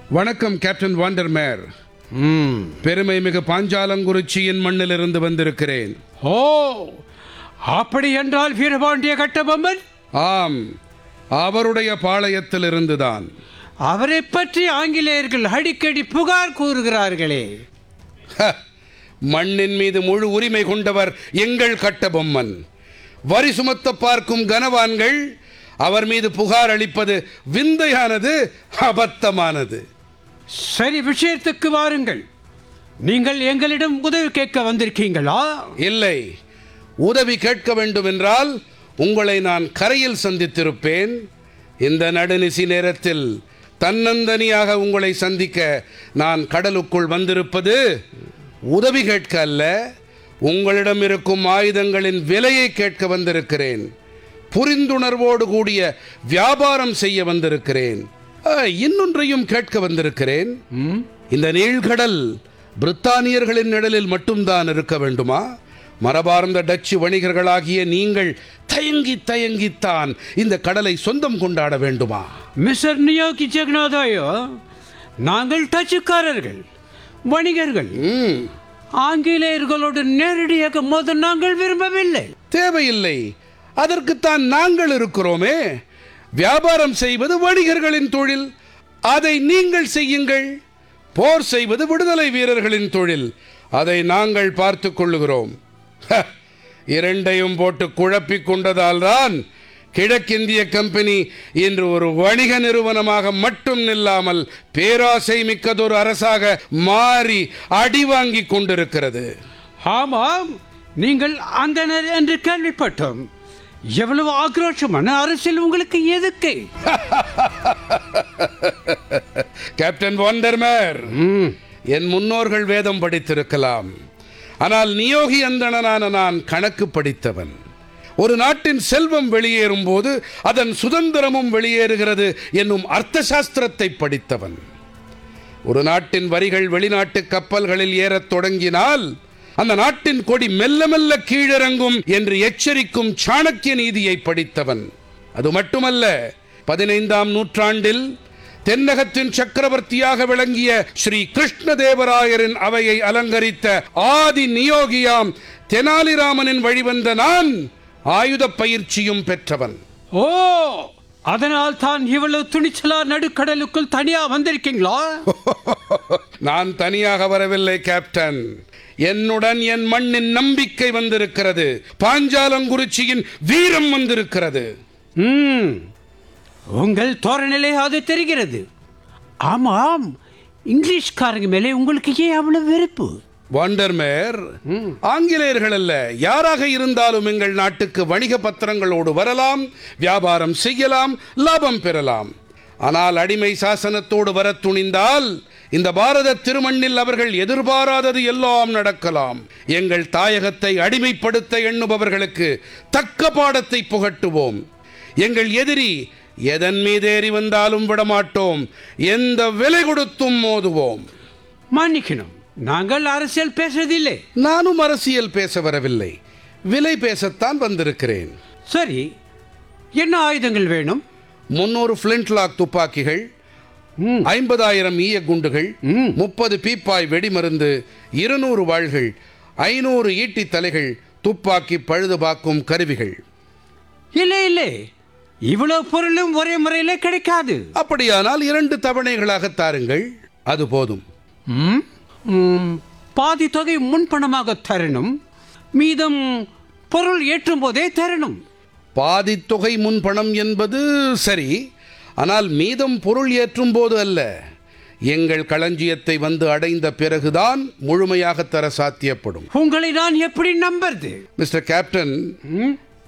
வணக்கம் கேப்டன் வாண்டர்மேர் ம் பெருமை மிகு பாஞ்சாலங்குறிச்சியின் மண்ணிலிருந்து வந்திருக்கிறேன் ஓ அப்படி என்றால் வீரபாண்டிய கட்டபொம்மன் ஆம் அவருடைய பாளையத்தில் இருந்துதான் அவரை பற்றி ஆங்கிலேயர்கள் அடிக்கடி புகார் கூறுகிறார்களே ஹ, மண்ணின் மீது முழு உரிமை கொண்டவர் எங்கள் கட்டபொம்மன் வரி சுமத்த பார்க்கும் கனவான்கள் அவர் மீது புகார் அளிப்பது விந்தையானது அபத்தமானது சரி விஷயத்துக்கு வாருங்கள் நீங்கள் எங்களிடம் உதவி கேட்க வந்திருக்கீங்களா இல்லை உதவி கேட்க வேண்டும் என்றால் உங்களை நான் கரையில் சந்தித்திருப்பேன் இந்த நடுநிசி நேரத்தில் தன்னந்தனியாக உங்களை சந்திக்க நான் கடலுக்குள் வந்திருப்பது உதவி கேட்க அல்ல உங்களிடம் இருக்கும் ஆயுதங்களின் விலையை கேட்க வந்திருக்கிறேன் புரிந்துணர்வோடு கூடிய வியாபாரம் செய்ய வந்திருக்கிறேன் ஆ, இன்னொன்றையும் கேட்க வந்திருக்கிறேன் இந்த நீழ்கடல் பிரித்தானியர்களின் நிழலில் மட்டும்தான் இருக்க வேண்டுமா மரபார்ந்த டச்சு வணிகர்களாகிய நீங்கள் தயங்கி தயங்கித்தான் இந்த கடலை சொந்தம் கொண்டாட வேண்டுமா மிஸ்டர் நியோகி ஜெகநாதாயோ நாங்கள் டச்சுக்காரர்கள் வணிகர்கள் ம், ஆங்கிலேயர்களோடு நேரடியாக மோத நாங்கள் விரும்பவில்லை தேவையில்லை அதற்குத்தான் நாங்கள் இருக்கிறோமே வியாபாரம் செய்வது வணிகர்களின் தொழில் அதை நீங்கள் செய்யுங்கள் போர் செய்வது விடுதலை வீரர்களின் தொழில் அதை நாங்கள் பார்த்துக் கொள்ளுகிறோம் ஹ, இரண்டையும் போட்டு குழப்பிக் கொண்டதால் தான் கிழக்கிந்திய கம்பெனி இன்று ஒரு வணிக நிறுவனமாக மட்டும் நில்லாமல் பேராசை மிக்கதொரு அரசாக மாறி அடி வாங்கிக் கொண்டிருக்கிறது ஆமாம் நீங்கள் அந்தனர் என்று கேள்விப்பட்டோம் எவ்வளவு ஆக்ரோஷமான அரசியல் உங்களுக்கு எதுக்கு கேப்டன் வாண்டர்மேர் என் முன்னோர்கள் வேதம் படித்திருக்கலாம் ஆனால் நியோகி அந்தணனான நான் கணக்கு படித்தவன் ஒரு நாட்டின் செல்வம் வெளியேறும் போது அதன் சுதந்திரமும் வெளியேறுகிறது என்னும் அர்த்த சாஸ்திரத்தை படித்தவன் ஒரு நாட்டின் வரிகள் வெளிநாட்டு கப்பல்களில் ஏறத் தொடங்கினால் அந்த நாட்டின் கொடி மெல்ல மெல்ல கீழிறங்கும் என்று எச்சரிக்கும் சாணக்கிய நீதியை படித்தவன் அது மட்டுமல்ல பதினைந்தாம் நூற்றாண்டில் தென்னகத்தின் சக்கரவர்த்தியாக விளங்கிய ஸ்ரீ கிருஷ்ணதேவராயரின் அவையை அலங்கரித்த ஆதி நியோகியாம் தெனாலிராமனின் வழிவந்த நான் ஆயுத பயிற்சியும் பெற்றவன் ஓ அதனால் தான் இவ்வளவு துணிச்சலா நடுக்கடலுக்குள் தனியா வந்திருக்கீங்களா நான் தனியாக வரவில்லை கேப்டன் என்னுடன் என் மண்ணின் நம்பிக்கை வந்திருக்கிறது பாஞ்சாலங்குறிச்சியின் வீரம் வந்திருக்கிறது ம் உங்கள் தோரணிலே அது தெரிகிறது ஆமாம் இங்கிலீஷ்காரங்க மேலே உங்களுக்கு ஏன் அவ்வளவு வெறுப்பு வாண்டர்மேர் ஆங்கிலேயர்கள் அல்ல யாராக இருந்தாலும் எங்கள் நாட்டுக்கு வணிக பத்திரங்களோடு வரலாம் வியாபாரம் செய்யலாம் லாபம் பெறலாம் ஆனால் அடிமை சாசனத்தோடு வரத் துணிந்தால் இந்த பாரத திருமண்ணில் அவர்கள் எதிர்பாராதது எல்லாம் நடக்கலாம் எங்கள் தாயகத்தை அடிமைப்படுத்த எண்ணுபவர்களுக்கு தக்க பாடத்தை புகட்டுவோம் எங்கள் எதிரி எதன் மீதேறி வந்தாலும் விடமாட்டோம் எந்த விலை கொடுத்தும் மோதுவோம் மன்னிக்கணும் நாங்கள் அரசியல் பேசுறதில்லை நானும் அரசியல் பேச வரவில்லை விலை பேசத்தான் வந்திருக்கிறேன் சரி என்ன ஆயுதங்கள் வேணும் முன்னூறு ஃபிளின்ட்லாக் துப்பாக்கிகள் ம். ஐம்பதாயிரம் ஈய குண்டுகள் ம். முப்பது பீப்பாய் வெடிமருந்து இருநூறு வாள்கள் ஐநூறு ஈட்டி தலைகள் துப்பாக்கி பழுதுபார்க்கும் கருவிகள் இல்லை இல்லை இவ்வளவு பொருளும் ஒரே முறையிலே கிடைக்காது அப்படியானால் இரண்டு தவணைகளாக தாருங்கள் அது போதும் ம்? ம், பாதி தொகை முன்பணமாக தரணும் மீதம் பொருள் ஏற்றும் போதே தரணும் பாதித் தொகை முன்பணம் என்பது சரி ஆனால் மீதம் பொருள் ஏற்றும் போது அல்ல எங்கள் களஞ்சியத்தை வந்து அடைந்த பிறகுதான் முழுமையாக தர சாத்தியப்படும் உங்களை நான் எப்படி நம்புறது மிஸ்டர் கேப்டன் ம்?